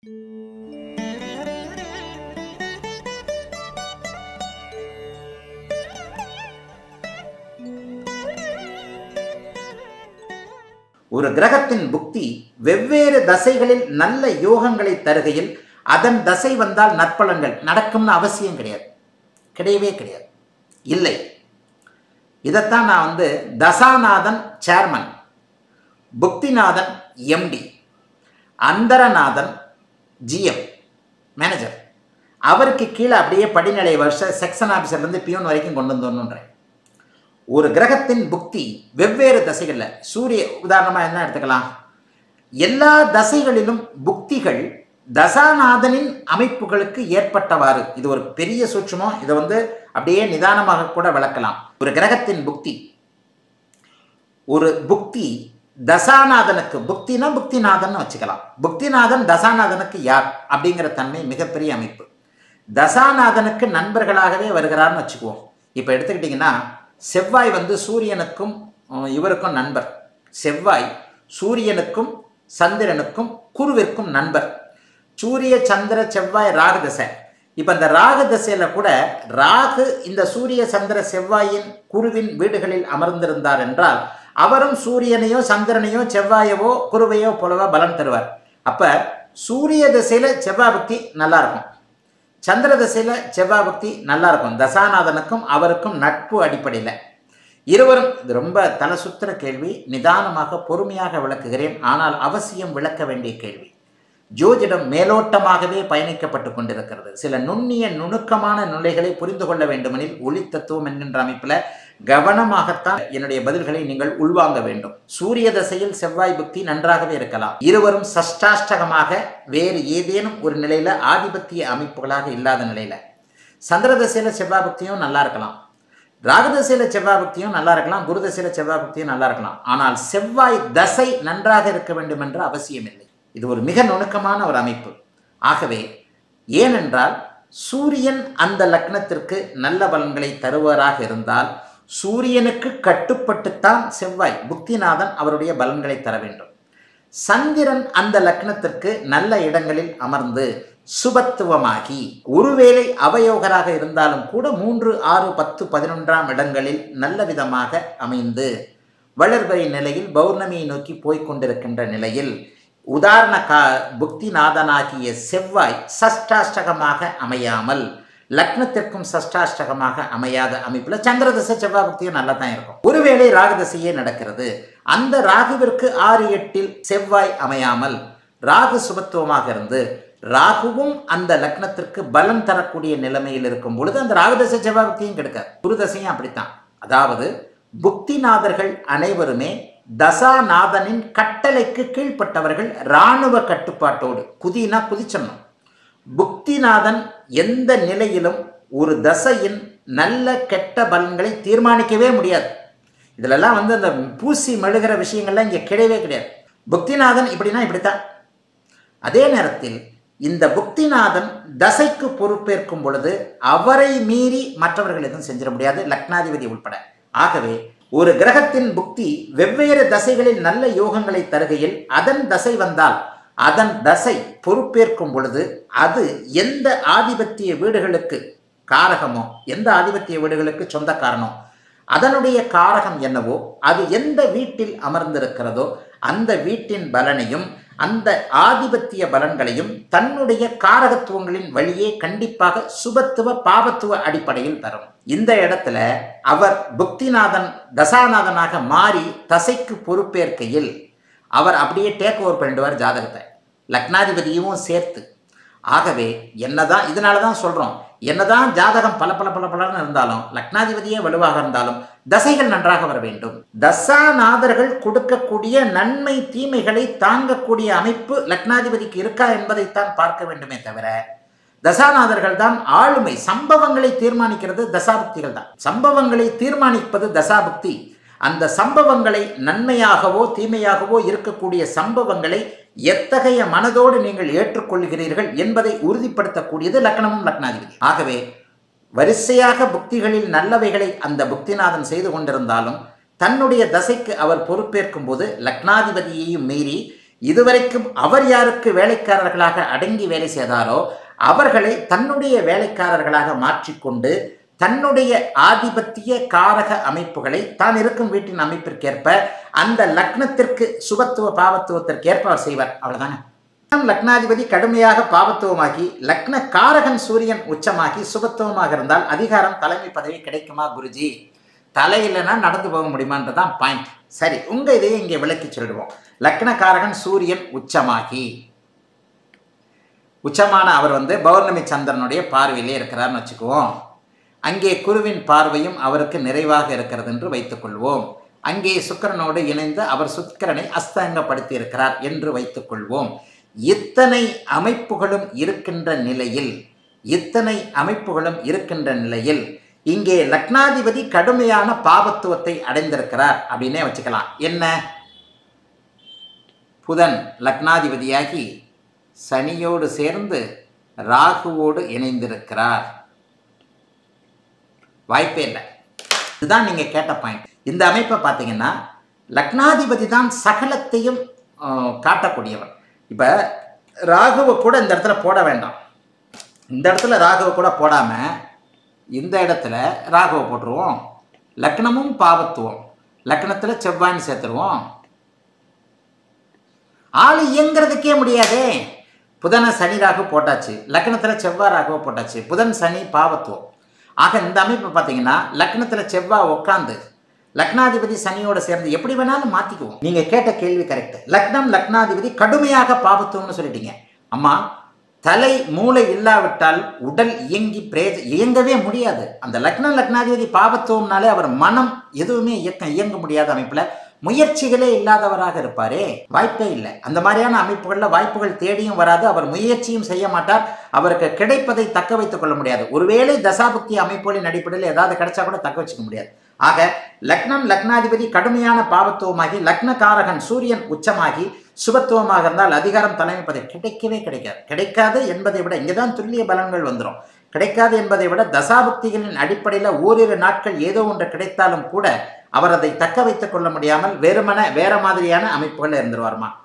ஒரு கிரகத்தின் புக்தி வெவ்வேறு தசைகளில் நல்ல யோகங்களை தருகையில் அதன் தசை வந்தால் நற்பலன்கள் நடக்கும்னு அவசியம் கிடையாது கிடையவே கிடையாது இல்லை இதைத்தான் நான் வந்து Dasanathan chairman Bukthinathan MD Antharanathan GM manager அவருக்கு கீழே அப்படியே படிநிலை வருஷ செக்ஷன் ஆஃபீஸர்லேருந்து பியூன் வரைக்கும் கொண்டு வந்துடணுன்றேன் ஒரு கிரகத்தின் புக்தி வெவ்வேறு தசைகளில் சூரிய உதாரணமாக என்ன எடுத்துக்கலாம் எல்லா தசைகளிலும் புக்திகள் தசாநாதனின் அமைப்புகளுக்கு ஏற்பட்டவாறு இது ஒரு பெரிய சூட்சமம் இதை வந்து அப்படியே நிதானமாக கூட விளக்கலாம் ஒரு கிரகத்தின் புக்தி ஒரு புக்தி தசாநாதனுக்கு புக்தினா புக்திநாதன் வச்சுக்கலாம் புக்திநாதன் தசாநாதனுக்கு யார் அப்படிங்கிற தன்மை மிகப்பெரிய அமைப்பு தசாநாதனுக்கு நண்பர்களாகவே வருகிறார்னு வச்சுக்குவோம் இப்போ எடுத்துக்கிட்டிங்கன்னா செவ்வாய் வந்து சூரியனுக்கும் அஹ், இவருக்கும் நண்பர் செவ்வாய் சூரியனுக்கும் சந்திரனுக்கும் குருவிற்கும் நண்பர் சூரிய சந்திர செவ்வாய் ராகு தசை இப்போ இந்த ராகு தசையில் கூட ராகு இந்த சூரிய சந்திர செவ்வாயின் குருவின் வீடுகளில் அமர்ந்திருந்தார் என்றால் அவரும் சூரியனையோ சந்திரனையோ செவ்வாயவோ குருவையோ போலவோ பலன் தருவார் அப்போ சூரிய திசையில் செவ்வாய் பக்தி நல்லா இருக்கும் சந்திர திசையில் செவ்வாய் பக்தி நல்லா இருக்கும் தசாநாதனுக்கும் அவருக்கும் நட்பு அடிப்படையில் இருவரும் இது ரொம்ப தலை சுத்துற கேள்வி நிதானமாக பொறுமையாக விளக்குகிறேன் ஆனால் அவசியம் விளக்க வேண்டிய கேள்வி ஜோதிடம் மேலோட்டமாகவே பயணிக்கப்பட்டு கொண்டிருக்கிறது சில நுண்ணிய நுணுக்கமான நிலைகளை புரிந்து கொள்ள வேண்டுமெனில் ஒளி தத்துவம் என்கின்ற அமைப்பில் கவனமாகத்தான் என்னுடைய பதில்களை நீங்கள் உள்வாங்க வேண்டும் சூரிய தசையில் செவ்வாய் புக்தி நன்றாகவே இருக்கலாம் இருவரும் சஷ்டாஷ்டகமாக வேறு ஏதேனும் ஒரு நிலையில ஆதிபத்திய அமைப்புகளாக இல்லாத நிலையில சந்திர தசையில செவ்வாய் புக்தியும் நல்லா இருக்கலாம் ராகதசையில செவ்வாய் பக்தியும் நல்லா இருக்கலாம் குரு தசையில செவ்வாய் பக்தியும் நல்லா இருக்கலாம் ஆனால் செவ்வாய் தசை நன்றாக இருக்க வேண்டும் என்ற அவசியம் இல்லை இது ஒரு மிக நுணுக்கமான ஒரு அமைப்பு ஆகவே ஏனென்றால் சூரியன் அந்த லக்னத்திற்கு நல்ல பலன்களை தருவராக இருந்தால் சூரியனுக்கு கட்டுப்பட்டுத்தான் செவ்வாய் புக்திநாதன் அவருடைய பலன்களை தர வேண்டும் சந்திரன் அந்த லக்னத்திற்கு நல்ல இடங்களில் அமர்ந்து சுபத்துவமாகி ஒருவேளை அவயோகராக இருந்தாலும் கூட மூன்று ஆறு பத்து பதினொன்றாம் இடங்களில் நல்ல விதமாக அமைந்து வளர்பறை நிலையில் பௌர்ணமியை நோக்கி போய்க் கொண்டிருக்கின்ற நிலையில் உதாரண கா புக்திநாதனாகிய செவ்வாய் சஷ்டாஷ்டகமாக அமையாமல் லக்னத்திற்கும் சஷ்டாஷ்டகமாக அமையாத அமைப்பில் சந்திரதசை செவ்வாய் பக்தியும் நல்லா தான் இருக்கும் ஒருவேளை ராகுதசையே நடக்கிறது அந்த ராகுவிற்கு ஆறு எட்டில் செவ்வாய் அமையாமல் ராகு சுபத்துவமாக இருந்து ராகுவும் அந்த லக்னத்திற்கு பலம் தரக்கூடிய நிலைமையில் இருக்கும் பொழுது அந்த ராகுதசை செவ்வாய் பக்தியும் கிடைக்காது குருதசையும் அப்படித்தான் அதாவது புக்திநாதர்கள் அனைவருமே தசாநாதனின் கட்டளைக்கு கீழ்ப்பட்டவர்கள் இராணுவ கட்டுப்பாட்டோடு குதினா குதிச்சணும் புக்திநாதன் எந்த நிலையிலும் ஒரு தசையின் நல்ல கெட்ட பலன்களை தீர்மானிக்கவே முடியாது இதிலெல்லாம் வந்து அந்த பூசி மெழுகிற விஷயங்கள்லாம் இங்கே கிடையவே கிடையாது புக்திநாதன் இப்படின்னா இப்படித்தான் அதே நேரத்தில் இந்த புக்திநாதன் தசைக்கு பொறுப்பேற்கும் பொழுது அவரை மீறி மற்றவர்கள் எதுவும் செஞ்சிட முடியாது லக்னாதிபதி உட்பட ஆகவே ஒரு கிரகத்தின் புக்தி வெவ்வேறு தசைகளில் நல்ல யோகங்களை தருகையில் அதன் தசை வந்தால் அதன் தசை பொறுப்பேற்கும் பொழுது அது எந்த ஆதிபத்திய வீடுகளுக்கு காரகமோ எந்த ஆதிபத்திய வீடுகளுக்கு சொந்தக்காரனோ அதனுடைய காரகம் என்னவோ அது எந்த வீட்டில் அமர்ந்திருக்கிறதோ அந்த வீட்டின் பலனையும் அந்த ஆதிபத்திய பலன்களையும் தன்னுடைய காரகத்துவங்களின் வழியே கண்டிப்பாக சுபத்துவ பாவத்துவ அடிப்படையில் தரும் இந்த இடத்துல அவர் புக்திநாதன் தசாநாதனாக மாறி தசைக்கு பொறுப்பேற்கையில் அவர் அப்படியே டேக் ஓவர் பண்ணிடுவார் ஜாதகத்தை லக்னாதிபதியும் சேர்த்து ஆகவே என்னதான் இதனால தான் சொல்கிறோம் என்னதான் ஜாதகம் பல பல பல பலன்னு இருந்தாலும் லக்னாதிபதியே வலுவாக இருந்தாலும் தசைகள் நன்றாக வர வேண்டும் தசாநாதர்கள் கொடுக்கக்கூடிய நன்மை தீமைகளை தாங்கக்கூடிய அமைப்பு லக்னாதிபதிக்கு இருக்கா என்பதைத்தான் பார்க்க வேண்டுமே தவிர தசாநாதர்கள் தான் ஆளுமை சம்பவங்களை தீர்மானிக்கிறது தசாபக்திகள் தான் சம்பவங்களை தீர்மானிப்பது தசாபக்தி அந்த சம்பவங்களை நன்மையாகவோ தீமையாகவோ இருக்கக்கூடிய சம்பவங்களை எத்தகைய மனதோடு நீங்கள் ஏற்றுக்கொள்கிறீர்கள் என்பதை உறுதிப்படுத்தக்கூடியது லக்னமும் லக்னாதிபதி ஆகவே வரிசையாக புக்திகளில் நல்லவைகளை அந்த புக்திநாதன் செய்து கொண்டிருந்தாலும் தன்னுடைய தசைக்கு அவர் பொறுப்பேற்கும் போது லக்னாதிபதியையும் மீறி இதுவரைக்கும் அவர் யாருக்கு வேலைக்காரர்களாக அடங்கி வேலை செய்தாரோ அவர்களை தன்னுடைய வேலைக்காரர்களாக மாற்றிக்கொண்டு தன்னுடைய ஆதிபத்திய காரக அமைப்புகளை தான் இருக்கும் வீட்டின் அமைப்பிற்கேற்ப அந்த லக்னத்திற்கு சுபத்துவ பாவத்துவத்திற்கேற்ப அவர் செய்வார் அவ்வளவுதானே லக்னாதிபதி கடுமையாக பாவத்துவமாகி லக்ன காரகன் சூரியன் உச்சமாகி சுபத்துவமாக இருந்தால் அதிகாரம் தலைமை பதவி கிடைக்குமா குருஜி தலை இல்லைன்னா நடந்து போக முடியுமான்றதான் பாயிண்ட் சரி உங்க இதையே இங்கே விளக்கி சொல்லிடுவோம் லக்னக்காரகன் சூரியன் உச்சமாகி உச்சமான அவர் வந்து பௌர்ணமி சந்திரனுடைய பார்வையிலே இருக்கிறார்னு வச்சுக்குவோம் அங்கே குருவின் பார்வையும் அவருக்கு நிறைவாக இருக்கிறது என்று வைத்துக்கொள்வோம் அங்கே சுக்கிரனோடு இணைந்து அவர் சுக்கிரனை அஸ்தங்கப்படுத்தி இருக்கிறார் என்று வைத்துக்கொள்வோம் இத்தனை அமைப்புகளும் இருக்கின்ற நிலையில் இத்தனை அமைப்புகளும் இருக்கின்ற நிலையில் இங்கே லக்னாதிபதி கடுமையான பாபத்துவத்தை அடைந்திருக்கிறார் அப்படின்னே வச்சுக்கலாம் என்ன புதன் லக்னாதிபதியாகி சனியோடு சேர்ந்து ராகுவோடு இணைந்திருக்கிறார் வாய்ப்பே இல்லை இதுதான் நீங்கள் கேட்ட பாயிண்ட் இந்த அமைப்பை பார்த்தீங்கன்னா லக்னாதிபதி தான் சகலத்தையும் ஆஹ், காட்டக்கூடியவன் இப்போ ராகுவை கூட இந்த இடத்துல போட வேண்டாம் இந்த இடத்துல ராகுவை கூட போடாமல் இந்த இடத்துல ராகுவை போட்டுருவோம் லக்னமும் பாவத்துவம் லக்னத்தில் செவ்வாய்னு சேர்த்துருவோம் ஆள் இயங்கிறதுக்கே முடியாதே புதனை சனி ராகு போட்டாச்சு லக்னத்தில் செவ்வாய் ராகுவை போட்டாச்சு புதன் சனி பாவத்துவம் ஆக இந்த அமைப்பு பார்த்தீங்கன்னா லக்னத்தில் செவ்வாய் உட்காந்து லக்னாதிபதி சனியோட சேர்ந்து எப்படி வேணாலும் மாற்றிக்குவோம் நீங்கள் கேட்ட கேள்வி கரெக்ட் லக்னம் லக்னாதிபதி கடுமையாக பாவத்துவம்னு சொல்லிட்டீங்க அம்மா தலை மூளை இல்லாவிட்டால் உடல் இயங்கி பிரேஜ இயங்கவே முடியாது அந்த லக்ன லக்னாதிபதி பாவத்துவம்னாலே அவர் மனம் எதுவுமே இயக்க இயங்க முடியாத அமைப்பில் முயற்சிகளே இல்லாதவராக இருப்பாரே வாய்ப்பே இல்லை அந்த மாதிரியான அமைப்புகளில் வாய்ப்புகள் தேடியும் வராது அவர் முயற்சியும் செய்ய மாட்டார் அவருக்கு கிடைப்பதை தக்க வைத்துக் கொள்ள முடியாது ஒருவேளை தசாபுக்தி அமைப்புகளின் அடிப்படையில் ஏதாவது கிடைச்சா கூட தக்க வச்சுக்க முடியாது ஆக லக்னம் லக்னாதிபதி கடுமையான பாவத்துவமாகி லக்னகாரகன் சூரியன் உச்சமாகி சுபத்துவமாக இருந்தால் அதிகாரம் தலைமை பதவி கிடைக்கவே கிடைக்காது கிடைக்காது என்பதை விட இங்கே தான் துல்லிய பலன்கள் வந்துடும் கிடைக்காது என்பதை விட தசாபுக்திகளின் அடிப்படையில் ஓரிரு நாட்கள் ஏதோ ஒன்று கிடைத்தாலும் கூட அவர் அதை தக்க வைத்துக் கொள்ள முடியாமல் வெறுமன வேற மாதிரியான அமைப்புகள் இருந்துருவார்மா